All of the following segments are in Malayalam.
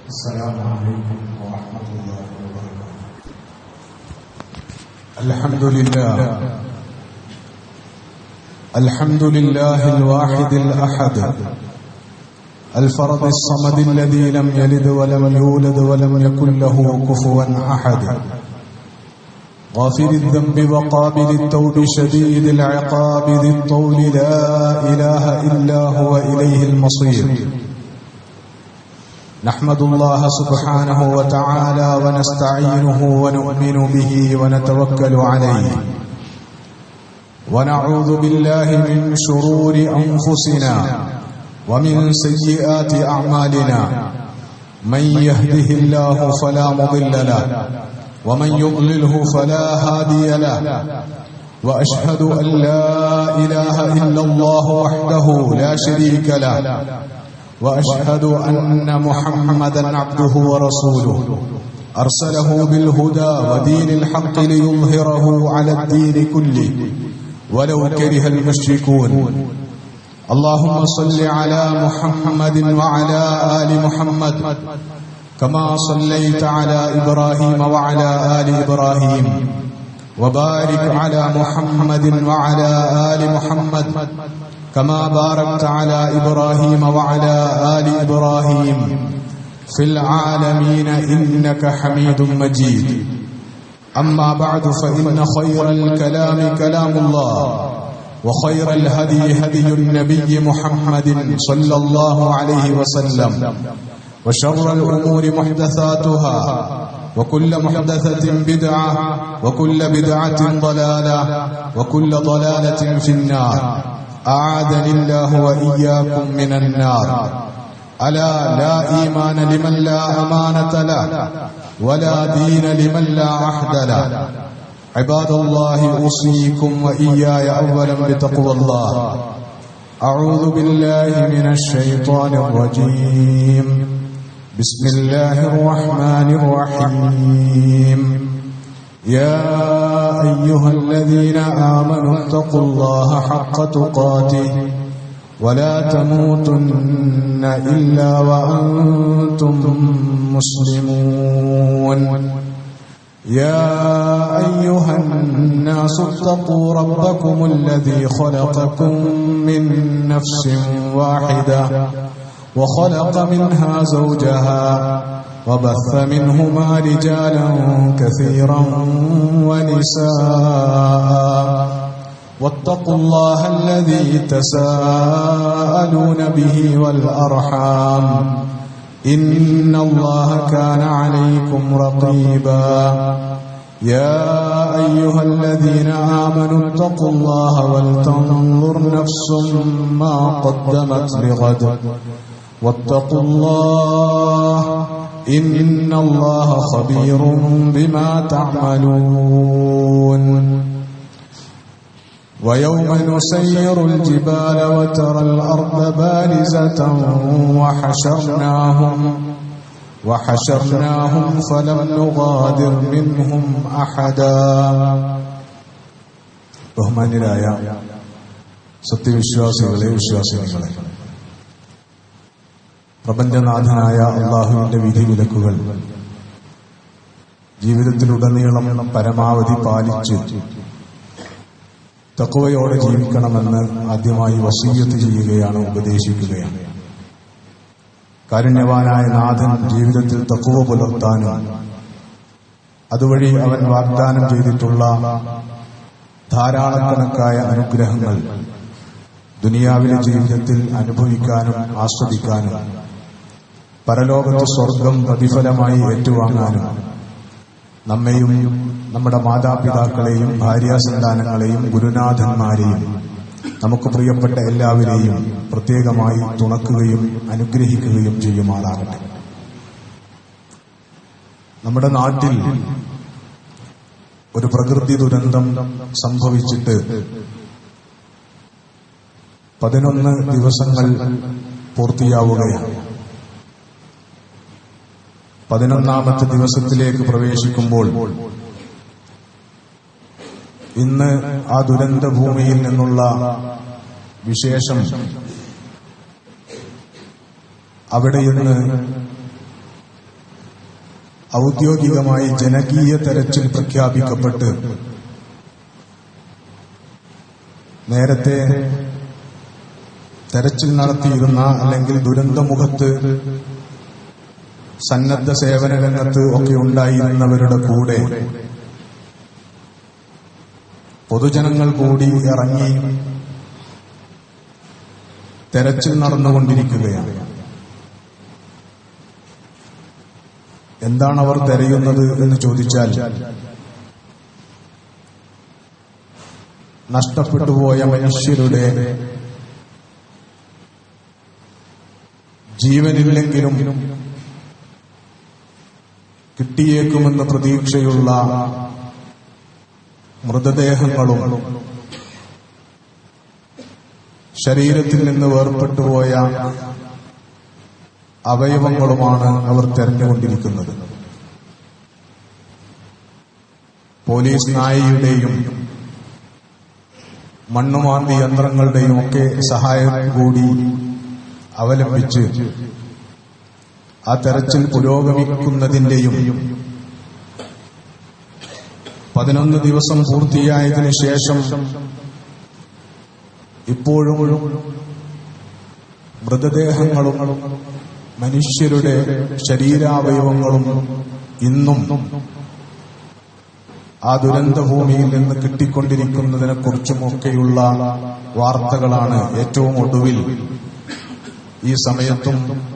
السلام عليكم ورحمة الله وبركاته الحمد لله الحمد لله الواحد الأحد الفرد الصمد الذي لم يلد ولم يولد ولم يكن له كفوا أحد غافر الذنب وقابل التوب شديد العقاب ذي الطول لا إله إلا هو إليه المصير نحمد الله سبحانه وتعالى ونستعينه ونؤمن به ونتوكل عليه ونعوذ بالله من شرور أنفسنا ومن سيئات أعمالنا من يهده الله فلا مضل له ومن يضلله فلا هادي له وأشهد أن لا إله إلا الله وحده لا شريك له واشهد ان محمدا عبده ورسوله ارسله بالهدى ودين الحق ليظهره على الدين كله ولو كره المشركون اللهم صل على محمد وعلى ال محمد كما صليت على ابراهيم وعلى ال ابراهيم وبارك على محمد وعلى ال محمد كما باركت على ابراهيم وعلى ال ابراهيم في العالمين انك حميد مجيد اما بعد فان خير الكلام كلام الله وخير الهدي هدي النبي محمد صلى الله عليه وسلم وشر الامور محدثاتها وكل محدثه بدعه وكل بدعه ضلاله وكل ضلاله في النار أعاذني الله وإياكم من النار ألا لا إيمان لمن لا أمانة له ولا دين لمن لا عهد له عباد الله أوصيكم وإياي أولا بتقوى الله أعوذ بالله من الشيطان الرجيم بسم الله الرحمن الرحيم يا أيها الذين آمنوا اتقوا الله حق تقاته ولا تموتن إلا وأنتم مسلمون يا أيها الناس اتقوا ربكم الذي خلقكم من نفس واحدة وخلق منها زوجها وبث منهما رجالا كثيرا ونساء واتقوا الله الذي تساءلون به والأرحام إن الله كان عليكم رقيبا يا أيها الذين آمنوا اتقوا الله ولتنظر نفس ما قدمت لغد واتقوا الله إن الله خبير بما تعملون ويوم نسير الجبال وترى الأرض بارزة وحشرناهم وحشرناهم فلم نغادر منهم أحدا ബഹുമാന്യരായ സത്യവിശ്വാസികളെ വിശ്വാസികളെ പ്രപഞ്ചനാഥനായ അള്ളാഹുവിന്റെ വിധിവിലക്കുകൾ ജീവിതത്തിലുടനീളം പരമാവധി പാലിച്ച് തക്കുവയോടെ ജീവിക്കണമെന്ന് ആദ്യമായി വസീയത്ത് ചെയ്യുകയാണ് ഉപദേശിക്കുകയാണ് കാരുണ്യവാനായ നാഥൻ ജീവിതത്തിൽ തക്കുവ പുലർത്താനും അതുവഴി അവൻ വാഗ്ദാനം ചെയ്തിട്ടുള്ള ധാരാളക്കണക്കായ അനുഗ്രഹങ്ങൾ ദുനിയാവിലെ ജീവിതത്തിൽ അനുഭവിക്കാനും ആസ്വദിക്കാനും പരലോകത്ത് സ്വർഗം പ്രതിഫലമായി ഏറ്റുവാങ്ങാനും നമ്മെയും നമ്മുടെ മാതാപിതാക്കളെയും ഭാര്യാസന്താനങ്ങളെയും ഗുരുനാഥന്മാരെയും നമുക്ക് പ്രിയപ്പെട്ട എല്ലാവരെയും പ്രത്യേകമായി തുണക്കുകയും അനുഗ്രഹിക്കുകയും ചെയ്യുമാറാകട്ടെ നമ്മുടെ നാട്ടിൽ ഒരു പ്രകൃതി ദുരന്തം സംഭവിച്ചിട്ട് പതിനൊന്ന് ദിവസങ്ങൾ പൂർത്തിയാവുകയാണ് പതിനൊന്നാമത്തെ ദിവസത്തിലേക്ക് പ്രവേശിക്കുമ്പോൾ ഇന്ന് ആ ദുരന്ത ഭൂമിയിൽ നിന്നുള്ള വിശേഷം അവിടെ ഇന്ന് ഔദ്യോഗികമായി ജനകീയ തെരച്ചിൽ പ്രഖ്യാപിക്കപ്പെട്ട് നേരത്തെ തെരച്ചിൽ നടത്തിയിരുന്ന അല്ലെങ്കിൽ ദുരന്തമുഖത്ത് സന്നദ്ധ സേവന രംഗത്ത് ഒക്കെ ഉണ്ടായിരുന്നവരുടെ കൂടെ പൊതുജനങ്ങൾ കൂടി ഇറങ്ങി തെരച്ചിൽ നടന്നുകൊണ്ടിരിക്കുകയാണ് എന്താണ് അവർ തെരയുന്നത് എന്ന് ചോദിച്ചാൽ നഷ്ടപ്പെട്ടുപോയ മനുഷ്യരുടെ ജീവനില്ലെങ്കിലും കിട്ടിയേക്കുമെന്ന പ്രതീക്ഷയുള്ള മൃതദേഹങ്ങളും ശരീരത്തിൽ നിന്ന് വേർപെട്ടുപോയ അവയവങ്ങളുമാണ് അവർ തെരഞ്ഞുകൊണ്ടിരിക്കുന്നത് പോലീസ് നായയുടെയും മണ്ണുമാന്തി യന്ത്രങ്ങളുടെയും ഒക്കെ സഹായം കൂടി അവലംബിച്ച് ആ തെരച്ചിൽ പുരോഗമിക്കുന്നതിന്റെയും പതിനൊന്ന് ദിവസം പൂർത്തിയായതിനു ശേഷം ഇപ്പോഴും മൃതദേഹങ്ങളും മനുഷ്യരുടെ ശരീരാവയവങ്ങളും ഇന്നും ആ ദുരന്തഭൂമിയിൽ നിന്ന് കിട്ടിക്കൊണ്ടിരിക്കുന്നതിനെ കുറിച്ചുമൊക്കെയുള്ള വാർത്തകളാണ് ഏറ്റവും ഒടുവിൽ ഈ സമയത്തും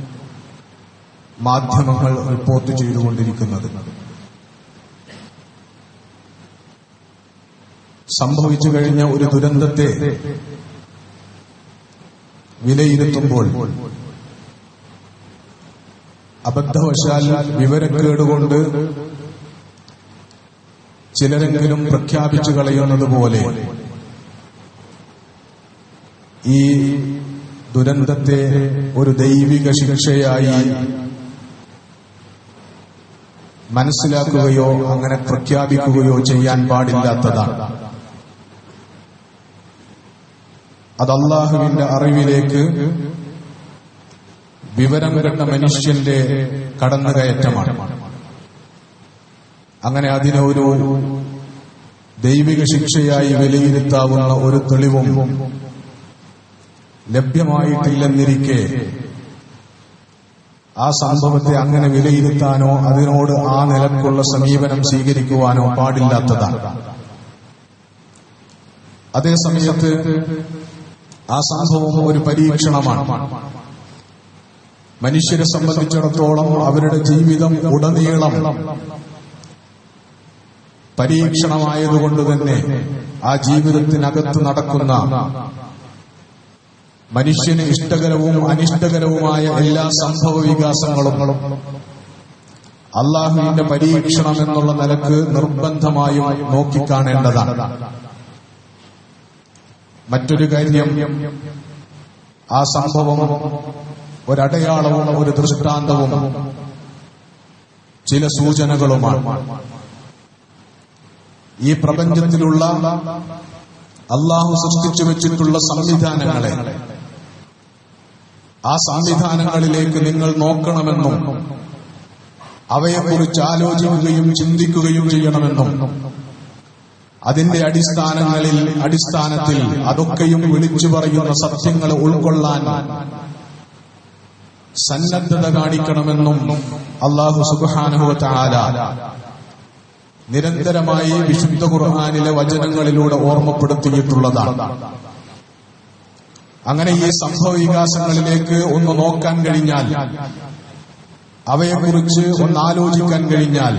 മാധ്യമങ്ങൾ റിപ്പോർട്ട് ചെയ്തുകൊണ്ടിരിക്കുന്നത് സംഭവിച്ചു കഴിഞ്ഞ ഒരു ദുരന്തത്തെ വിലയിരുത്തുമ്പോൾ അബദ്ധവശാൽ വിവരക്കേടുകൊണ്ട് ചിലരെങ്കിലും പ്രഖ്യാപിച്ചു കളയുന്നത് പോലെ ഈ ദുരന്തത്തെ ഒരു ദൈവിക ശിക്ഷയായി മനസ്സിലാക്കുകയോ അങ്ങനെ പ്രഖ്യാപിക്കുകയോ ചെയ്യാൻ പാടില്ലാത്തതാണ് അത് അള്ളാഹുവിന്റെ അറിവിലേക്ക് വിവരം കണ്ട മനുഷ്യന്റെ കടന്നുകയറ്റമാണ് അങ്ങനെ അതിനെ ഒരു ദൈവിക ശിക്ഷയായി വിലയിരുത്താവുന്ന ഒരു തെളിവും ലഭ്യമായിട്ടില്ലെന്നിരിക്കെ ആ സംഭവത്തെ അങ്ങനെ വിലയിരുത്താനോ അതിനോട് ആ നിലക്കുള്ള സമീപനം സ്വീകരിക്കുവാനോ പാടില്ലാത്തതാണ് അതേസമയത്ത് ആ സംഭവം ഒരു പരീക്ഷണമാണ് മനുഷ്യരെ സംബന്ധിച്ചിടത്തോളം അവരുടെ ജീവിതം ഉടനീളം പരീക്ഷണമായതുകൊണ്ട് തന്നെ ആ ജീവിതത്തിനകത്ത് നടക്കുന്ന മനുഷ്യന് ഇഷ്ടകരവും അനിഷ്ടകരവുമായ എല്ലാ സംഭവ വികാസങ്ങളും അള്ളാഹുവിന്റെ പരീക്ഷണം എന്നുള്ള നിലക്ക് നിർബന്ധമായും നോക്കിക്കാണേണ്ടതാണ് മറ്റൊരു കാര്യം ആ സംഭവം ഒരടയാളവും ഒരു ദൃഷ്ടാന്തവും ചില സൂചനകളുമാണ് ഈ പ്രപഞ്ചത്തിലുള്ള അള്ളാഹു സൃഷ്ടിച്ചു വെച്ചിട്ടുള്ള സംവിധാനങ്ങളെ ആ സംവിധാനങ്ങളിലേക്ക് നിങ്ങൾ നോക്കണമെന്നും അവയെക്കുറിച്ച് ആലോചിക്കുകയും ചിന്തിക്കുകയും ചെയ്യണമെന്നും അതിന്റെ അടിസ്ഥാനങ്ങളിൽ അടിസ്ഥാനത്തിൽ അതൊക്കെയും വിളിച്ചു പറയുന്ന സത്യങ്ങളെ ഉൾക്കൊള്ളാൻ സന്നദ്ധത കാണിക്കണമെന്നും അള്ളാഹു സുബാനുഹല നിരന്തരമായി വിശുദ്ധ ഖുർആാനിലെ വചനങ്ങളിലൂടെ ഓർമ്മപ്പെടുത്തിയിട്ടുള്ളതാണ് അങ്ങനെ ഈ സംഭവ വികാസങ്ങളിലേക്ക് ഒന്ന് നോക്കാൻ കഴിഞ്ഞാൽ അവയെക്കുറിച്ച് ഒന്ന് ആലോചിക്കാൻ കഴിഞ്ഞാൽ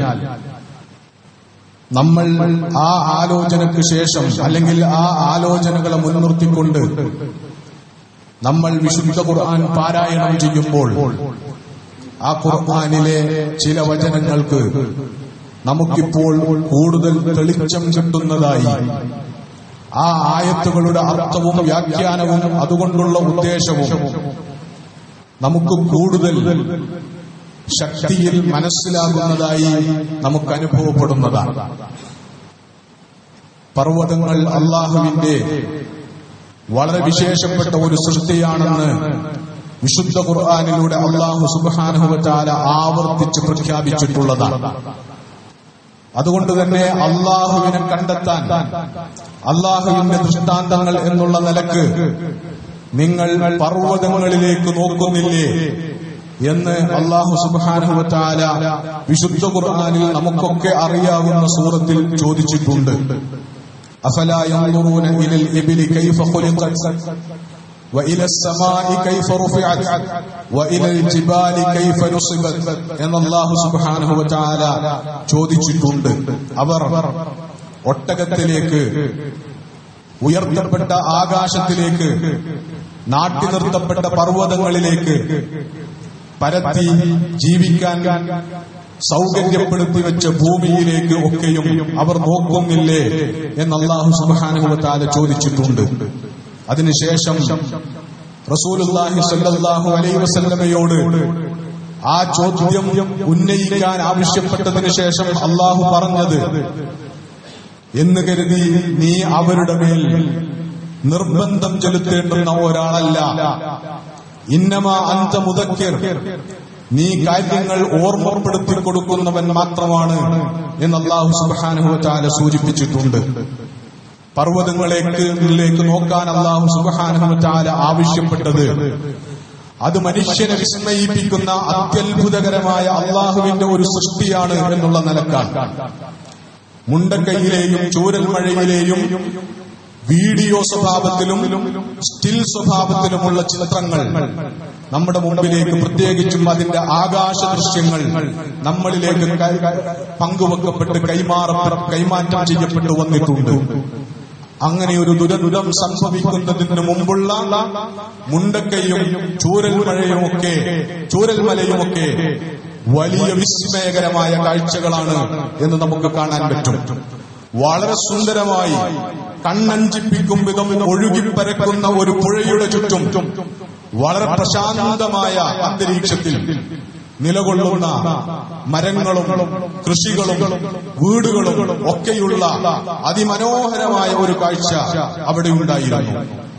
നമ്മൾ ആ ആലോചനയ്ക്ക് ശേഷം അല്ലെങ്കിൽ ആ ആലോചനകളെ മുൻനിർത്തിക്കൊണ്ട് നമ്മൾ വിശുദ്ധ ഖുർആൻ പാരായണം ചെയ്യുമ്പോൾ ആ ഖുർആനിലെ ചില വചനങ്ങൾക്ക് നമുക്കിപ്പോൾ കൂടുതൽ തെളിച്ചം കിട്ടുന്നതായി ആ ആയത്തുകളുടെ അർത്ഥവും വ്യാഖ്യാനവും അതുകൊണ്ടുള്ള ഉദ്ദേശവും നമുക്ക് കൂടുതൽ ശക്തിയിൽ മനസ്സിലാകുന്നതായി നമുക്ക് അനുഭവപ്പെടുന്നതാണ് പർവ്വതങ്ങൾ അള്ളാഹുവിന്റെ വളരെ വിശേഷപ്പെട്ട ഒരു സൃഷ്ടിയാണെന്ന് വിശുദ്ധ ഖുർആാനിലൂടെ അള്ളാഹു സുബാനുഹുവറ്റാല ആവർത്തിച്ച് പ്രഖ്യാപിച്ചിട്ടുള്ളതാണ് അതുകൊണ്ട് തന്നെ അള്ളാഹുവിനെ കണ്ടെത്താൻ അള്ളാഹുവിന്റെ ദൃഷ്ടാന്തങ്ങൾ എന്നുള്ള നിലക്ക് നിങ്ങൾ പർവ്വതങ്ങളിലേക്ക് നോക്കുന്നില്ലേ എന്ന് അള്ളാഹു സുബാനുഹുവറ്റാല വിശുദ്ധ ഖുർആാനിൽ നമുക്കൊക്കെ അറിയാവുന്ന സൂറത്തിൽ ചോദിച്ചിട്ടുണ്ട് أفلا ينظرون إلى الإبل كيف خلقت وإلى السماء كيف رفعت وإلى الجبال كيف نصبت എന്ന് അല്ലാഹു സുബ്ഹാനഹു വതആല ചോദിച്ചിട്ടുണ്ട് അവർ ഒട്ടകത്തിലേക്ക് ഉയർത്തപ്പെട്ട ആകാശത്തിലേക്ക് നാട്ടി നിർത്തപ്പെട്ട പർവ്വതങ്ങളിലേക്ക് പരത്തി ജീവിക്കാൻ സൗകര്യപ്പെടുത്തി വെച്ച ഭൂമിയിലേക്ക് ഒക്കെയും അവർ നോക്കുന്നില്ലേ എന്ന് അള്ളാഹു സുബാനുഭവത്താല ചോദിച്ചിട്ടുണ്ട് അതിനുശേഷം റസൂലുല്ലാഹി സല്ലല്ലാഹു അലൈഹി വസല്ലമയോട് ആ ചോദ്യം ഉന്നയിക്കാൻ ആവശ്യപ്പെട്ടതിന് ശേഷം അള്ളാഹു പറഞ്ഞത് എന്ന് കരുതി നീ അവരുടെ മേൽ നിർബന്ധം ചെലുത്തേണ്ടുന്ന ഒരാളല്ല ഇന്നമ അന്ത മുതക്കിർ നീ കാര്യങ്ങൾ ഓർമ്മപ്പെടുത്തി കൊടുക്കുന്നവൻ മാത്രമാണ് എന്ന് അള്ളാഹു സുബാനുഹുല സൂചിപ്പിച്ചിട്ടുണ്ട് പർവ്വതങ്ങളേക്ക് നോക്കാൻ അള്ളാഹു സുബാനുഹുല ആവശ്യപ്പെട്ടത് അത് മനുഷ്യനെ വിസ്മയിപ്പിക്കുന്ന അത്യത്ഭുതകരമായ അള്ളാഹുവിന്റെ ഒരു സൃഷ്ടിയാണ് എന്നുള്ള നിലക്കാണ് മുണ്ടക്കൈയിലെയും ചൂരൽമഴയിലെയും വീഡിയോ സ്വഭാവത്തിലും സ്റ്റിൽ സ്വഭാവത്തിലുമുള്ള ചിത്രങ്ങൾ നമ്മുടെ മുമ്പിലേക്ക് പ്രത്യേകിച്ചും അതിന്റെ ആകാശ ദൃശ്യങ്ങൾ നമ്മളിലേക്ക് പങ്കുവെക്കപ്പെട്ട് കൈമാറ കൈമാറ്റം ചെയ്യപ്പെട്ടു വന്നിട്ടുണ്ട് അങ്ങനെ ഒരു ദുരന്തം സംഭവിക്കുന്നതിന് മുമ്പുള്ള മുണ്ടക്കയും ചൂരൽമഴയുമൊക്കെ ചൂരൽമലയുമൊക്കെ വലിയ വിസ്മയകരമായ കാഴ്ചകളാണ് എന്ന് നമുക്ക് കാണാൻ പറ്റും വളരെ സുന്ദരമായി കണ്ണഞ്ചിപ്പിക്കും വിധം ഒഴുകിപ്പരക്കുന്ന ഒരു പുഴയുടെ ചുറ്റും വളരെ പ്രശാന്തമായ അന്തരീക്ഷത്തിൽ നിലകൊള്ളുന്ന മരങ്ങളും കൃഷികളും വീടുകളും ഒക്കെയുള്ള അതിമനോഹരമായ ഒരു കാഴ്ച അവിടെ ഉണ്ടായിരുന്നു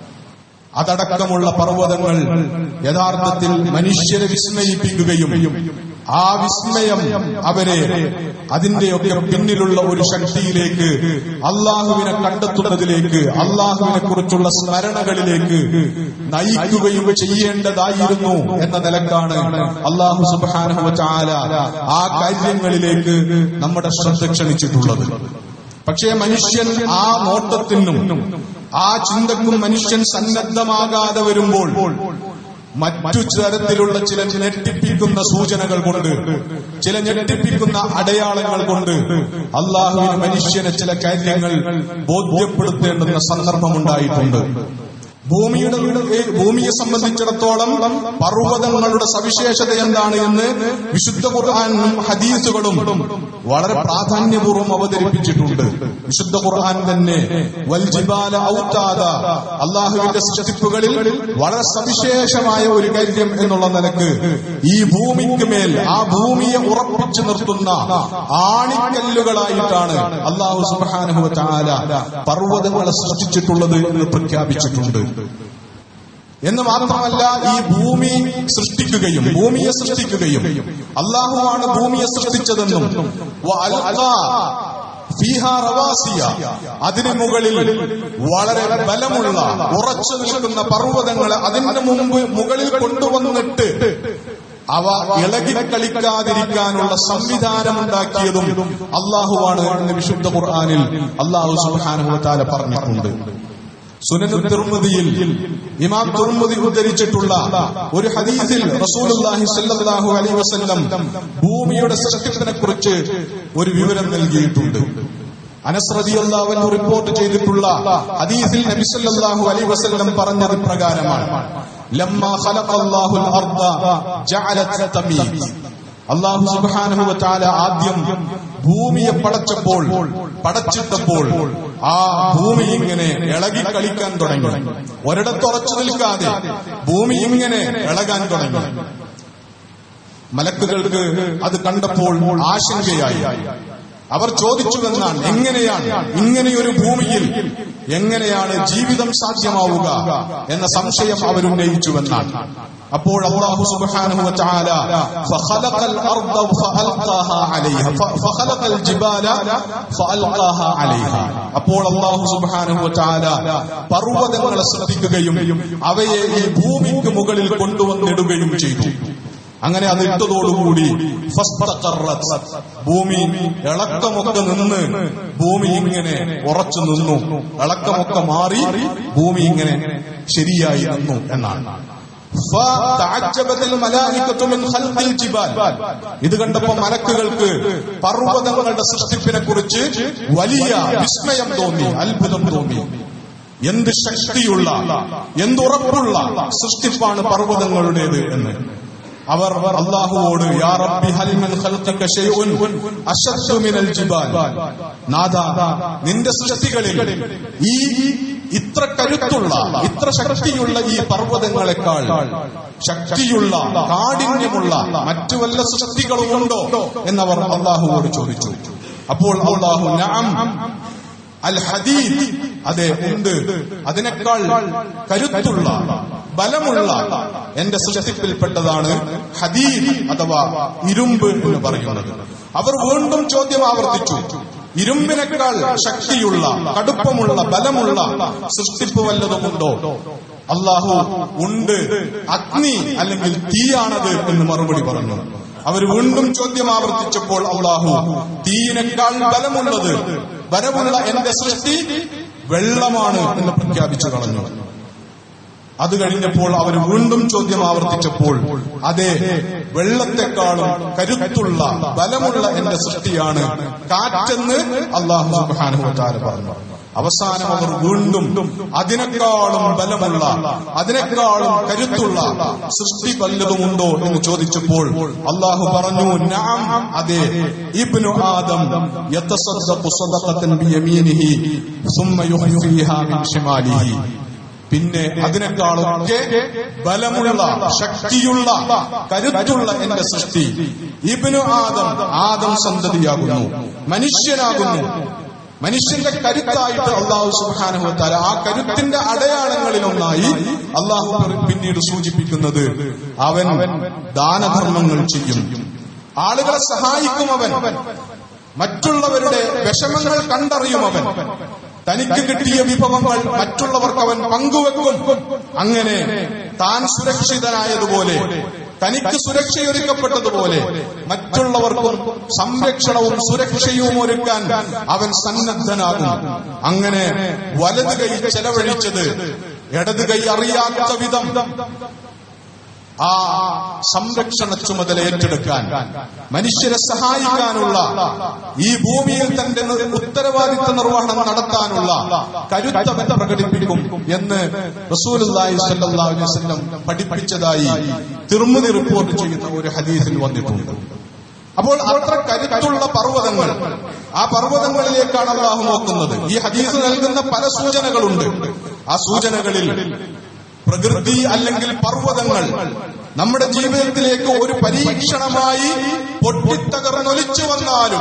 അതടക്കമുള്ള പർവ്വതങ്ങൾ യഥാർത്ഥത്തിൽ മനുഷ്യരെ വിസ്മയിപ്പിക്കുകയും ആ വിസ്മയം അവരെ അതിന്റെയൊക്കെ പിന്നിലുള്ള ഒരു ശക്തിയിലേക്ക് അള്ളാഹുവിനെ കണ്ടെത്തുന്നതിലേക്ക് അള്ളാഹുവിനെ കുറിച്ചുള്ള സ്മരണകളിലേക്ക് നയിക്കുകയും ചെയ്യേണ്ടതായിരുന്നു എന്ന നിലക്കാണ് അള്ളാഹു സുബാനഹു ചാല ആ കാര്യങ്ങളിലേക്ക് നമ്മുടെ ശ്രദ്ധ ക്ഷണിച്ചിട്ടുള്ളത് പക്ഷേ മനുഷ്യൻ ആ നോട്ടത്തിനും ആ ചിന്തക്കും മനുഷ്യൻ സന്നദ്ധമാകാതെ വരുമ്പോൾ മറ്റു തരത്തിലുള്ള ചില ഞെട്ടിപ്പിക്കുന്ന സൂചനകൾ കൊണ്ട് ചില ഞെട്ടിപ്പിക്കുന്ന അടയാളങ്ങൾ കൊണ്ട് അള്ളാഹുവിന് മനുഷ്യനെ ചില കാര്യങ്ങൾ ബോധ്യപ്പെടുത്തേണ്ടുന്ന സന്ദർഭമുണ്ടായിട്ടുണ്ട് ഭൂമിയുടെ ഭൂമിയെ സംബന്ധിച്ചിടത്തോളം പർവ്വതങ്ങളുടെ സവിശേഷത എന്താണ് എന്ന് വിശുദ്ധ ഖുർആാനും ഹദീസുകളും വളരെ പ്രാധാന്യപൂർവ്വം അവതരിപ്പിച്ചിട്ടുണ്ട് വിശുദ്ധ ഖുർആൻ തന്നെ വൽജിബാല ഔത്താദ അള്ളാഹുവിന്റെ സൃഷ്ടിപ്പുകളിൽ വളരെ സവിശേഷമായ ഒരു കാര്യം എന്നുള്ള നിലക്ക് ഈ ഭൂമിക്ക് മേൽ ആ ഭൂമിയെ ഉറപ്പിച്ചു നിർത്തുന്ന ആണിക്കല്ലുകളായിട്ടാണ് അള്ളാഹു സുബാനുഹു ചാല പർവ്വതങ്ങളെ സൃഷ്ടിച്ചിട്ടുള്ളത് എന്ന് പ്രഖ്യാപിച്ചിട്ടുണ്ട് എന്ന് മാത്രമല്ല ഈ ഭൂമി സൃഷ്ടിക്കുകയും ഭൂമിയെ സൃഷ്ടിക്കുകയും അള്ളാഹുവാണ് ഭൂമിയെ സൃഷ്ടിച്ചതെന്നും അതിനു മുകളിൽ വളരെ ബലമുള്ള ഉറച്ചു നിൽക്കുന്ന പർവ്വതങ്ങളെ അതിന് മുമ്പ് മുകളിൽ കൊണ്ടുവന്നിട്ട് അവ ഇളകി കളിക്കാതിരിക്കാനുള്ള സംവിധാനമുണ്ടാക്കിയതും അള്ളാഹുവാണ് എന്ന് വിശുദ്ധ ഖുർആാനിൽ അള്ളാഹു സുഹാനുഭവത്താല പറഞ്ഞിട്ടുണ്ട് സുനനു തിർമുദിയിൽ ഇമാം തുർമുദി ഉദ്ധരിച്ചിട്ടുള്ള ഒരു ഹദീസിൽ റസൂലുള്ളാഹി സ്വല്ലല്ലാഹു അലൈഹി വസല്ലം ഭൂമിയുടെ സൃഷ്ടിപ്പിനെ കുറിച്ച് ഒരു വിവരം നൽകിയിട്ടുണ്ട് അനസ് റളിയല്ലാഹു അൻഹു റിപ്പോർട്ട് ചെയ്തിട്ടുള്ള ഹദീസിൽ നബി സല്ലല്ലാഹു അലൈഹി വസല്ലം പറഞ്ഞത് പ്രകാരമാണ് ലമ്മ ഖലഖല്ലാഹുൽ അർദ ജഅലത് തമീദ് അള്ളാഹു സുബ്ഹാനഹു വതആല ആദ്യം ഭൂമിയെ പടച്ചപ്പോൾ പടച്ചിട്ടപ്പോൾ ആ ഭൂമി ഇങ്ങനെ ഇളകി കളിക്കാൻ തുടങ്ങി ഒരിടത്തുറച്ചു നിൽക്കാതെ ഭൂമി ഇങ്ങനെ ഇളകാൻ തുടങ്ങി മലക്കുകൾക്ക് അത് കണ്ടപ്പോൾ ആശങ്കയായി അവർ ചോദിച്ചുവെന്നാണ് എങ്ങനെയാണ് ഇങ്ങനെയൊരു ഭൂമിയിൽ എങ്ങനെയാണ് ജീവിതം സാധ്യമാവുക എന്ന സംശയം അവരുന്നയിച്ചുവെന്നാണ് അപ്പോൾ അല്ലാഹു സുബ്ഹാനഹു വ തആല ഫഖലഖൽ അർദ ഫഅൽഖാഹ അലൈഹ ഫഖലഖൽ ജിബാല ഫഅൽഖാഹ അലൈഹ അപ്പോൾ അല്ലാഹു സുബ്ഹാനഹു വ തആല പർവ്വതങ്ങളെ സൃഷ്ടിക്കുകയും അവയെ ഈ ഭൂമിക്ക് മുകളിൽ കൊണ്ടുവന്നിടുകയും ചെയ്തു അങ്ങനെ അത് ഇട്ടതോടുകൂടി ഫസ്തഖറത്. ഭൂമി ഇളക്കമൊക്കെ നിന്ന് ഭൂമി ഇങ്ങനെ ഉറച്ചു നിന്നു ഇളക്കമൊക്കെ മാറി ഭൂമി ഇങ്ങനെ ശരിയായി നിന്നു എന്നാണ് فَتَعَجَّبَتِ الْمَلَائِكَةُ مِنْ خَلْقِ الْجِبَالِ. ഇത് കണ്ടപ്പോ മലക്കുകൾക്ക് പർവ്വതങ്ങളുടെ സൃഷ്ടിപ്പിനെ കുറിച്ച് വലിയ വിസ്മയം തോന്നി അത്ഭുതം തോന്നി എന്ത് ശക്തിയുള്ള എന്തുറപ്പുള്ള സൃഷ്ടിപ്പാണ് പർവ്വതങ്ങളുടേത് എന്ന് അവർ അള്ളാഹുവോട് യാ റബ്ബി ഹൽ മിൻ ഖൽഖിക ശൈഉൻ അശദ്ദു മിനൽ ജിബാൽ നാദ നിന്റെ സൃഷ്ടികളിൽ ഈ ഇത്ര കരുത്തുള്ള ഇത്ര ശക്തിയുള്ള ഈ പർവ്വതങ്ങളെക്കാൾ ശക്തിയുള്ള കാഠിന്യമുള്ള മറ്റു വല്ല സൃഷ്ടികളും ഉണ്ടോ എന്നവർ അള്ളാഹുവോട് ചോദിച്ചു അപ്പോൾ അള്ളാഹു നഅം അൽ ഹദീദ് അതെ ഉണ്ട് അതിനേക്കാൾ കരുത്തുള്ള ബലമുള്ള എന്റെ സൃഷ്ടിപ്പിൽപ്പെട്ടതാണ് ഹദീദ് അഥവാ ഇരുമ്പ് എന്ന് പറയുന്നത് അവർ വീണ്ടും ചോദ്യം ആവർത്തിച്ചു ഇരുമ്പിനേക്കാൾ ശക്തിയുള്ള കടുപ്പമുള്ള ബലമുള്ള സൃഷ്ടിപ്പ് വല്ലതുമുണ്ടോ അള്ളാഹു ഉണ്ട് അഗ്നി അല്ലെങ്കിൽ തീയാണത് എന്ന് മറുപടി പറഞ്ഞു അവർ വീണ്ടും ചോദ്യം ആവർത്തിച്ചപ്പോൾ അള്ളാഹു തീയിനേക്കാൾ ബലമുള്ളത് ബലമുള്ള എന്റെ സൃഷ്ടി വെള്ളമാണ് എന്ന് പ്രഖ്യാപിച്ചു കളഞ്ഞു അത് കഴിഞ്ഞപ്പോൾ അവർ വീണ്ടും ചോദ്യം ആവർത്തിച്ചപ്പോൾ അതെ വെള്ളത്തെക്കാളും കരുത്തുള്ള ബലമുള്ള എന്റെ സൃഷ്ടിയാണ് കാറ്റെന്ന് അള്ളാഹു സുബ്ഹാനഹു വതആല പറഞ്ഞു അവസാനം അവർ വീണ്ടും അതിനേക്കാളും ബലമുള്ള അതിനേക്കാളും കരുത്തുള്ള സൃഷ്ടി വല്ലതുമുണ്ടോ എന്ന് ചോദിച്ചപ്പോൾ അള്ളാഹു പറഞ്ഞു നാം അതെ ഇബ്നു ആദം യതസദ്ദഖു സദഖത്തൻ ബിയമീനിഹി സുമ്മ യുഹ്ഫീഹാ മിൻ ഷിമാലിഹി പിന്നെ അതിനേക്കാളൊക്കെ ബലമുള്ള ശക്തിയുള്ള കരുത്തുള്ള എന്റെ സൃഷ്ടി ഇബിനു ആദം ആദം സന്തതിയാകുന്നു മനുഷ്യനാകുന്നു മനുഷ്യന്റെ കരുത്തായിട്ട് അള്ളാഹു സുബാനുഹു തല ആ കരുത്തിന്റെ അടയാളങ്ങളിലൊന്നായി അള്ളാഹു പിന്നീട് സൂചിപ്പിക്കുന്നത് അവൻ ദാനധർമ്മങ്ങൾ ചെയ്യും ആളുകളെ സഹായിക്കും അവൻ മറ്റുള്ളവരുടെ വിഷമങ്ങൾ കണ്ടറിയും അവൻ തനിക്ക് കിട്ടിയ വിഭവങ്ങൾ മറ്റുള്ളവർക്ക് അവൻ പങ്കുവെക്കും അങ്ങനെ താൻ സുരക്ഷിതനായതുപോലെ തനിക്ക് സുരക്ഷയൊരുക്കപ്പെട്ടതുപോലെ മറ്റുള്ളവർക്കും സംരക്ഷണവും സുരക്ഷയും ഒരുക്കാൻ അവൻ സന്നദ്ധനാകും അങ്ങനെ വലത് കൈ ചെലവഴിച്ചത് ഇടത് കൈ അറിയാത്ത വിധം ആ സംരക്ഷണ ചുമതല ഏറ്റെടുക്കാൻ മനുഷ്യരെ സഹായിക്കാനുള്ള ഈ ഭൂമിയിൽ തന്റെ ഉത്തരവാദിത്ത നിർവഹണം നടത്താനുള്ള കരുത്തവൻ പ്രകടിപ്പിക്കും എന്ന് റസൂലുള്ളാഹി സ്വല്ലല്ലാഹു അലൈഹി വസല്ലം പഠിപ്പിച്ചതായി തിർമുതി റിപ്പോർട്ട് ചെയ്യുന്ന ഒരു ഹദീസിൽ വന്നിട്ടുണ്ട് അപ്പോൾ അത്ര കരുത്തുള്ള പർവ്വതങ്ങൾ ആ പർവ്വതങ്ങളിലേക്കാണ് അള്ളാഹു നോക്കുന്നത് ഈ ഹദീസ് നൽകുന്ന പല സൂചനകളുണ്ട് ആ സൂചനകളിൽ പ്രകൃതി അല്ലെങ്കിൽ പർവ്വതങ്ങൾ നമ്മുടെ ജീവിതത്തിലേക്ക് ഒരു പരീക്ഷണമായി പൊട്ടിത്തകർന്നൊലിച്ചു വന്നാലും